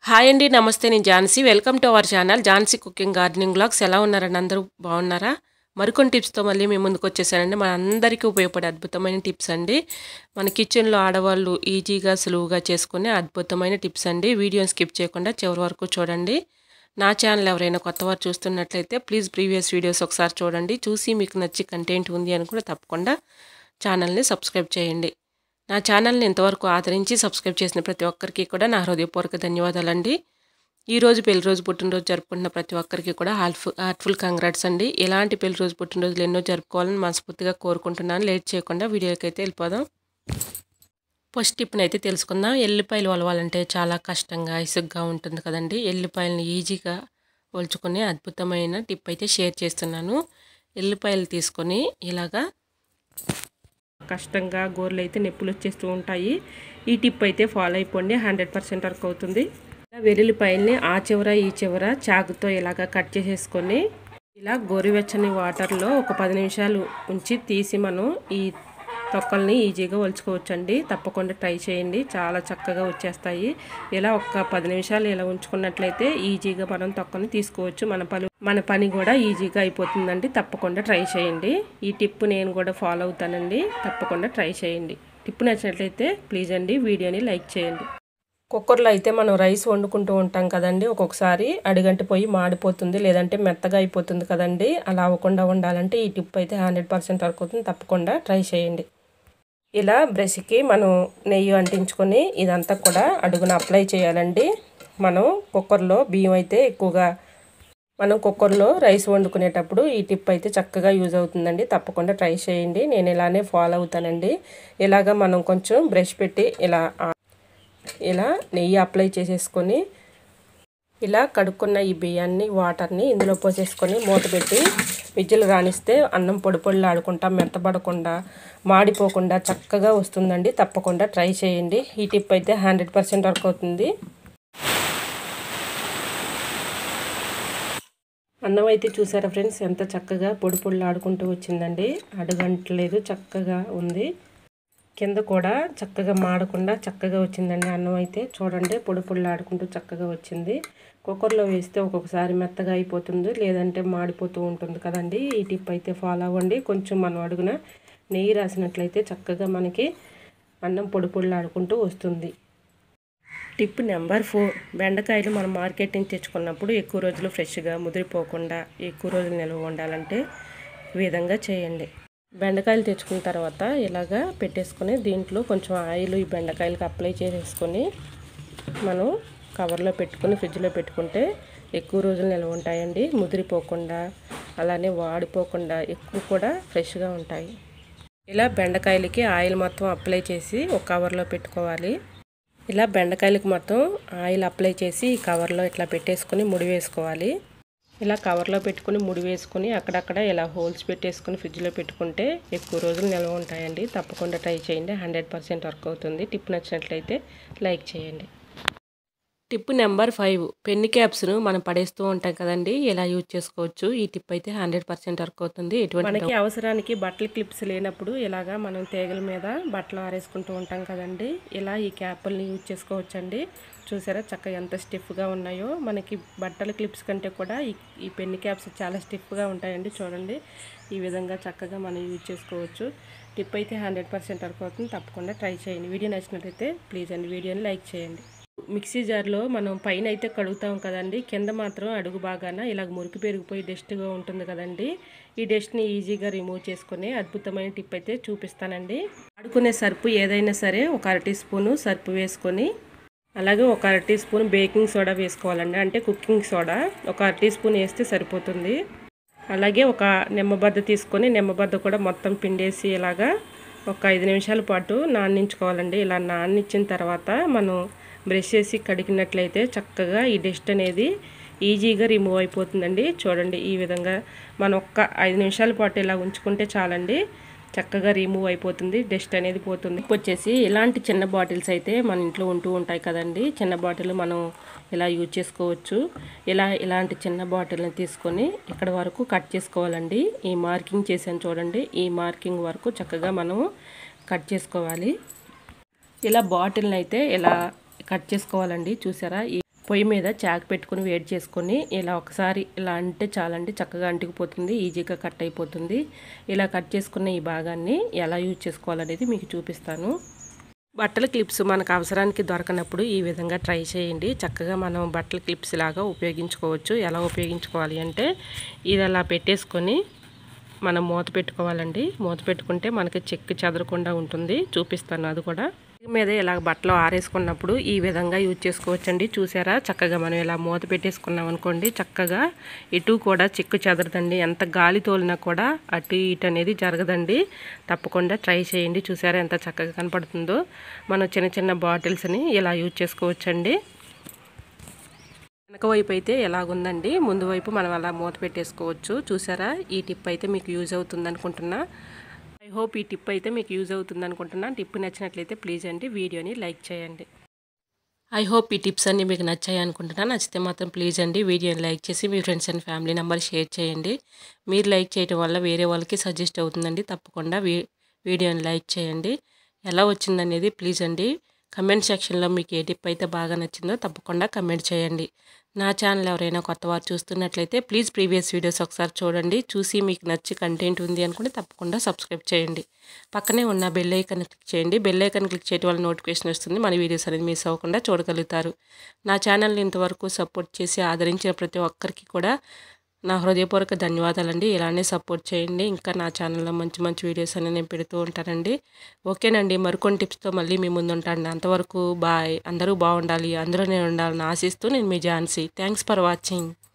hi అండి నమస్తే నేను Jhansi welcome to our channel Jhansi cooking gardening blogs ఎలా ఉన్నారండి అందరూ బాగున్నారా మరికొన్ని టిప్స్తో మళ్ళీ మేము ముందుకు వచ్చేసానండి మన అందరికీ ఉపయోగపడే అద్భుతమైన టిప్స్ అండి మన కిచెన్లో ఆడవాళ్ళు ఈజీగా సులువుగా చేసుకునే అద్భుతమైన టిప్స్ అండి వీడియోని స్కిప్ చేయకుండా చివరి వరకు చూడండి నా ఛానల్ ఎవరైనా కొత్త వారు చూస్తున్నట్లయితే ప్లీజ్ ప్రీవియస్ వీడియోస్ ఒకసారి చూడండి చూసి మీకు నచ్చి కంటెంట్ ఉంది అని కూడా తప్పకుండా ఛానల్ని సబ్స్క్రైబ్ చేయండి నా ఛానల్ని ఇంతవరకు ఆదరించి సబ్స్క్రైబ్ చేసిన ప్రతి ఒక్కరికి కూడా నా హృదయపూర్వక ధన్యవాదాలండి ఈరోజు పెళ్లి రోజు పుట్టినరోజు జరుపుకుంటున్న ప్రతి ఒక్కరికి కూడా హార్ట్ఫుల్ హార్ట్ఫుల్ కంగ్రాట్స్ అండి ఇలాంటి పెళ్లి రోజు పుట్టినరోజులు ఎన్నో జరుపుకోవాలని మనస్ఫూర్తిగా కోరుకుంటున్నాను లేట్ చేయకుండా వీడియోకి అయితే వెళ్ళిపోదాం ఫస్ట్ టిప్ని అయితే తెలుసుకుందాం ఎల్లిపాయలు వలవాలంటే చాలా కష్టంగా ఇసుగ్గా ఉంటుంది కదండి ఎల్లిపాయలని ఈజీగా ఒలుచుకునే అద్భుతమైన టిప్ అయితే షేర్ చేస్తున్నాను ఎల్లిపాయలు తీసుకొని ఇలాగా కష్టంగా గోర్లు అయితే నొప్పులు వచ్చేస్తూ ఉంటాయి ఈ టిప్ అయితే ఫాలో అయిపోండి హండ్రెడ్ పర్సెంట్ వర్క్ అవుతుంది వెల్లుల్లిపాయల్ని ఆ చివర ఈ చివర చాకుతో ఇలాగా కట్ చేసేసుకొని ఇలా గోరువెచ్చని వాటర్లో ఒక పది నిమిషాలు ఉంచి తీసి మనం ఈ తొక్కల్ని ఈజీగా ఒలుచుకోవచ్చండి తప్పకుండా ట్రై చేయండి చాలా చక్కగా వచ్చేస్తాయి ఇలా ఒక పది నిమిషాలు ఇలా ఉంచుకున్నట్లయితే ఈజీగా మనం తొక్కని తీసుకోవచ్చు మన పని మన పని కూడా ఈజీగా అయిపోతుందండి తప్పకుండా ట్రై చేయండి ఈ టిప్ నేను కూడా ఫాలో అవుతానండి తప్పకుండా ట్రై చేయండి టిప్ నచ్చినట్లయితే ప్లీజ్ అండి వీడియోని లైక్ చేయండి కుక్కర్లో అయితే మనం రైస్ వండుకుంటూ ఉంటాం కదండి ఒక్కొక్కసారి అడిగంటి పోయి మాడిపోతుంది లేదంటే మెత్తగా అయిపోతుంది కదండి అలా అవ్వకుండా ఉండాలంటే ఈ టిప్ అయితే హండ్రెడ్ పర్సెంట్ వర్క్ అవుతుంది తప్పకుండా ట్రై చేయండి ఇలా బ్రష్కి మనం నెయ్యి అంటించుకొని ఇదంతా కూడా అడుగున అప్లై చేయాలండి మనం కుక్కర్లో బియ్యం అయితే ఎక్కువగా మనం కుక్కర్లో రైస్ వండుకునేటప్పుడు ఈ టిప్ అయితే చక్కగా యూజ్ అవుతుందండి తప్పకుండా ట్రై చేయండి నేను ఇలానే ఫాలో అవుతానండి ఇలాగ మనం కొంచెం బ్రష్ పెట్టి ఇలా ఇలా నెయ్యి అప్లై చేసేసుకొని ఇలా కడుక్కున్న ఈ బియ్యాన్ని వాటర్ని ఇందులో పోసేసుకొని మూత పెట్టి విజ్జలు రాణిస్తే అన్నం పొడి పొడిలు ఆడుకుంటా మెత్తబడకుండా మాడిపోకుండా చక్కగా వస్తుందండి తప్పకుండా ట్రై చేయండి ఈ టిప్ అయితే హండ్రెడ్ పర్సెంట్ వర్క్ అవుతుంది అన్నం అయితే చూసారా ఫ్రెండ్స్ ఎంత చక్కగా పొడి పొడిలు ఆడుకుంటూ వచ్చిందండి అడుగంటలేదు చక్కగా ఉంది కింద కూడా చక్కగా మాడకుండా చక్కగా వచ్చిందండి అన్నం అయితే చూడండి పొడి పొడిలు ఆడుకుంటూ చక్కగా వచ్చింది కుక్కర్లో వేస్తే ఒక్కొక్కసారి మెత్తగా అయిపోతుంది లేదంటే మాడిపోతూ ఉంటుంది కదండి ఈ టిప్ అయితే ఫాలో అవ్వండి కొంచెం మనం అడుగున నెయ్యి రాసినట్లయితే చక్కగా మనకి అన్నం పొడి పొడిలు ఆడుకుంటూ వస్తుంది టిప్ నెంబర్ ఫోర్ బెండకాయలు మనం మార్కెట్ నుంచి తెచ్చుకున్నప్పుడు ఎక్కువ రోజులు ఫ్రెష్గా ముదిరిపోకుండా ఎక్కువ రోజులు నిల్వ ఉండాలంటే ఈ విధంగా చేయండి బెండకాయలు తెచ్చుకున్న తర్వాత ఇలాగా పెట్టేసుకొని దీంట్లో కొంచెం ఆయిల్ ఈ బెండకాయలకి అప్లై చేసేసుకొని మనం కవర్లో పెట్టుకొని ఫ్రిడ్జ్లో పెట్టుకుంటే ఎక్కువ రోజులు నిల్వ ఉంటాయండి ముదిరిపోకుండా అలానే వాడిపోకుండా ఎక్కువ కూడా ఫ్రెష్గా ఉంటాయి ఇలా బెండకాయలకి ఆయిల్ మొత్తం అప్లై చేసి ఒక కవర్లో పెట్టుకోవాలి ఇలా బెండకాయలకు మొత్తం ఆయిల్ అప్లై చేసి ఈ కవర్లో ఇట్లా పెట్టేసుకొని ముడి వేసుకోవాలి ఇలా కవర్లో పెట్టుకుని ముడి వేసుకొని అక్కడక్కడ ఇలా హోల్స్ పెట్టేసుకుని ఫ్రిడ్జ్లో పెట్టుకుంటే ఎక్కువ రోజులు నిల్వ ఉంటాయండి తప్పకుండా ట్రై చేయండి హండ్రెడ్ పర్సెంట్ వర్క్ అవుతుంది టిప్ నచ్చినట్లయితే లైక్ చేయండి టిప్ నెంబర్ ఫైవ్ పెన్ క్యాప్స్ను మనం పడేస్తూ ఉంటాం కదండి ఇలా యూజ్ చేసుకోవచ్చు ఈ టిప్ అయితే హండ్రెడ్ పర్సెంట్ వర్క్ అవుతుంది ఎటువంటి మనకి అవసరానికి బట్టల క్లిప్స్ లేనప్పుడు ఇలాగా మనం తీగల మీద బట్టలు ఆరేసుకుంటూ ఉంటాం కదండి ఇలా ఈ క్యాప్ల్ని యూజ్ చేసుకోవచ్చండి చూసారా చక్కగా ఎంత స్టిఫ్గా ఉన్నాయో మనకి బట్టల క్లిప్స్ కంటే కూడా ఈ ఈ పెన్ క్యాప్స్ చాలా స్టిఫ్గా ఉంటాయండి చూడండి ఈ విధంగా చక్కగా మనం యూజ్ చేసుకోవచ్చు టిప్ అయితే హండ్రెడ్ పర్సెంట్ వర్క్ అవుతుంది తప్పకుండా ట్రై చేయండి వీడియో నచ్చినట్లయితే ప్లీజ్ అండి వీడియోని లైక్ చేయండి మిక్సీ జార్లో మనం పైన అయితే కడుగుతాం కదండి కింద మాత్రం అడుగు బాగాన ఇలాగ మురికి పెరిగిపోయి డస్ట్గా ఉంటుంది కదండి ఈ డస్ట్ని ఈజీగా రిమూవ్ చేసుకునే అద్భుతమైన టిప్ అయితే చూపిస్తానండి ఆడుకునే సర్పు ఏదైనా సరే ఒక అర టీ స్పూను సర్పు వేసుకొని అలాగే ఒక అర టీ స్పూన్ బేకింగ్ సోడా వేసుకోవాలండి అంటే కుకింగ్ సోడా ఒక అర టీ స్పూన్ వేస్తే సరిపోతుంది అలాగే ఒక నిమ్మబద్ద తీసుకొని నిమ్మబద్ద కూడా మొత్తం పిండేసి ఇలాగా ఒక ఐదు నిమిషాల పాటు నానించుకోవాలండి ఇలా నానిచ్చిన తర్వాత మనం బ్రష్ చేసి కడిగినట్లయితే చక్కగా ఈ డస్ట్ అనేది ఈజీగా రిమూవ్ అయిపోతుందండి చూడండి ఈ విధంగా మనం ఒక్క ఐదు నిమిషాల పాటు ఇలా ఉంచుకుంటే చాలండి చక్కగా రిమూవ్ అయిపోతుంది డస్ట్ అనేది పోతుంది వచ్చేసి ఇలాంటి చిన్న బాటిల్స్ అయితే మన ఇంట్లో ఉంటూ ఉంటాయి కదండి చిన్న బాటిల్ మనం ఇలా యూజ్ చేసుకోవచ్చు ఇలా ఇలాంటి చిన్న బాటిల్ని తీసుకొని ఇక్కడ వరకు కట్ చేసుకోవాలండి ఈ మార్కింగ్ చేసాను చూడండి ఈ మార్కింగ్ వరకు చక్కగా మనం కట్ చేసుకోవాలి ఇలా బాటిల్ని అయితే ఇలా కట్ చేసుకోవాలండి చూసారా ఈ పొయ్యి మీద చాకు పెట్టుకుని వేడి చేసుకొని ఇలా ఒకసారి ఇలా అంటే చాలండి చక్కగా అంటుకుపోతుంది ఈజీగా కట్ అయిపోతుంది ఇలా కట్ చేసుకున్న ఈ భాగాన్ని ఎలా యూజ్ చేసుకోవాలనేది మీకు చూపిస్తాను బట్టల క్లిప్స్ మనకు అవసరానికి దొరకనప్పుడు ఈ విధంగా ట్రై చేయండి చక్కగా మనం బట్టల క్లిప్స్ లాగా ఉపయోగించుకోవచ్చు ఎలా ఉపయోగించుకోవాలి అంటే ఇది అలా పెట్టేసుకొని మనం మూత పెట్టుకోవాలండి మూత పెట్టుకుంటే మనకి చెక్కు చెదరకుండా ఉంటుంది చూపిస్తాను అది కూడా మీద ఇలా బట్టలు ఆరేసుకున్నప్పుడు ఈ విధంగా యూజ్ చేసుకోవచ్చండి చూసారా చక్కగా మనం ఇలా మూత పెట్టేసుకున్నాం అనుకోండి చక్కగా ఇటు కూడా చిక్కు చెదరదండి ఎంత గాలి తోలినా కూడా అటు ఇటు అనేది జరగదండి తప్పకుండా ట్రై చేయండి చూసారా ఎంత చక్కగా కనపడుతుందో మనం చిన్న చిన్న బాటిల్స్ని ఇలా యూజ్ చేసుకోవచ్చండి వెనక వైపు అయితే ఎలాగుందండి ముందు వైపు మనం అలా మూత పెట్టేసుకోవచ్చు చూసారా ఈ టిప్ అయితే మీకు యూజ్ అవుతుంది అనుకుంటున్నా ఐ హోప్ ఈ టిప్ అయితే మీకు యూజ్ అవుతుంది అనుకుంటున్నా టిప్ నచ్చినట్లయితే ప్లీజ్ అండి వీడియోని లైక్ చేయండి ఐ హోప్ ఈ టిప్స్ అన్నీ మీకు నచ్చాయి అనుకుంటున్నా నచ్చితే మాత్రం ప్లీజ్ అండి వీడియోని లైక్ చేసి మీ friends and family number share చేయండి మీరు లైక్ చేయడం వల్ల వేరే వాళ్ళకి సజెస్ట్ అవుతుందండి తప్పకుండా వీ వీడియోని లైక్ చేయండి ఎలా వచ్చిందనేది ప్లీజ్ అండి కమెంట్ సెక్షన్లో మీకు ఏ టిప్ అయితే బాగా నచ్చిందో తప్పకుండా కమెంట్ చేయండి నా ఛానల్ ఎవరైనా కొత్త వారు చూస్తున్నట్లయితే ప్లీజ్ ప్రీవియస్ వీడియోస్ ఒకసారి చూడండి చూసి మీకు నచ్చి కంటెంట్ ఉంది అనుకుంటే తప్పకుండా సబ్స్క్రైబ్ చేయండి పక్కనే ఉన్న బెల్ ఐకన్ క్లిక్ చేయండి బెల్ ఐకన్ క్లిక్ చేయడం వల్ల నోటిఫికేషన్ వస్తుంది మన వీడియోస్ అనేది మిస్ అవ్వకుండా చూడగలుగుతారు నా ఛానల్ని ఇంతవరకు సపోర్ట్ చేసి ఆదరించిన ప్రతి ఒక్కరికి కూడా నా హృదయపూర్వక ధన్యవాదాలండి ఇలానే సపోర్ట్ చేయండి ఇంకా నా ఛానల్లో మంచి మంచి వీడియోస్ అనేవి నేను పెడుతూ ఉంటానండి ఓకేనండి మరికొన్ని టిప్స్తో మళ్ళీ మీ ముందు ఉంటాను అంతవరకు బాయ్ అందరూ బాగుండాలి అందరూ నేను ఉండాలని ఆశిస్తూ నేను మీ ఝాన్సీ థ్యాంక్స్ ఫర్ వాచింగ్